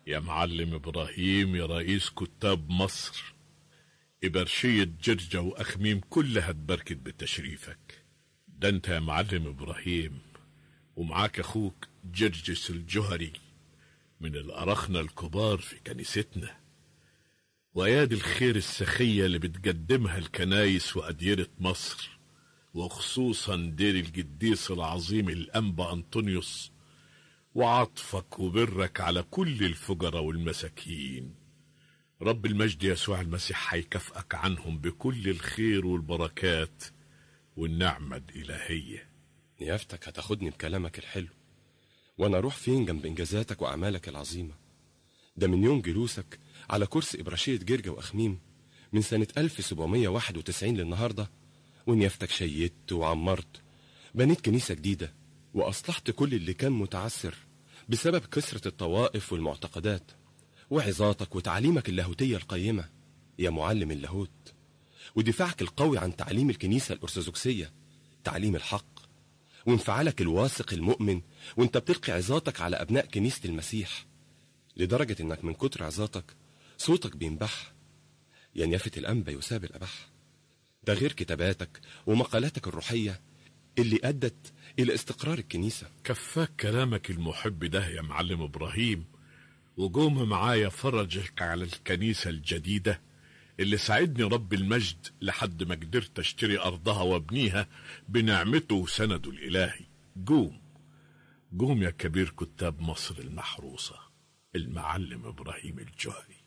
يا معلم إبراهيم يا رئيس كتاب مصر إبرشية جرجة وأخميم كلها اتبركت بتشريفك ده انت يا معلم إبراهيم ومعاك أخوك جرجس الجهري من الأرخنة الكبار في كنيستنا وأيادي الخير السخية اللي بتقدمها الكنايس وأديرة مصر وخصوصا دير القديس العظيم الأنبا أنطونيوس وعطفك وبرك على كل الفقراء والمساكين رب المجد يسوع المسيح هيكافئك عنهم بكل الخير والبركات والنعمة الإلهية نيافتك هتاخدني بكلامك الحلو وانا اروح فين جنب انجازاتك واعمالك العظيمه ده من يوم جلوسك على كرسي ابراشيه جرجة واخميم من سنه 1791 للنهارده ونيافتك شيدت وعمرت بنيت كنيسه جديده واصلحت كل اللي كان متعثر بسبب كثره الطوائف والمعتقدات وعظاتك وتعليمك اللاهوتيه القيمه يا معلم اللاهوت ودفاعك القوي عن تعليم الكنيسه الارثوذكسيه تعليم الحق وانفعالك الواثق المؤمن وانت بتلقي عظاتك على ابناء كنيسة المسيح لدرجة انك من كتر عظاتك صوتك بينبح يا نيافة الأنبا يساب الأبح ده غير كتاباتك ومقالاتك الروحية اللي أدت إلى استقرار الكنيسة كفاك كلامك المحب ده يا معلم إبراهيم وقوم معايا فرجك على الكنيسة الجديدة اللي ساعدني رب المجد لحد ما قدرت اشتري أرضها وابنيها بنعمته وسنده الإلهي قوم قوم يا كبير كتاب مصر المحروسة المعلم إبراهيم الجهري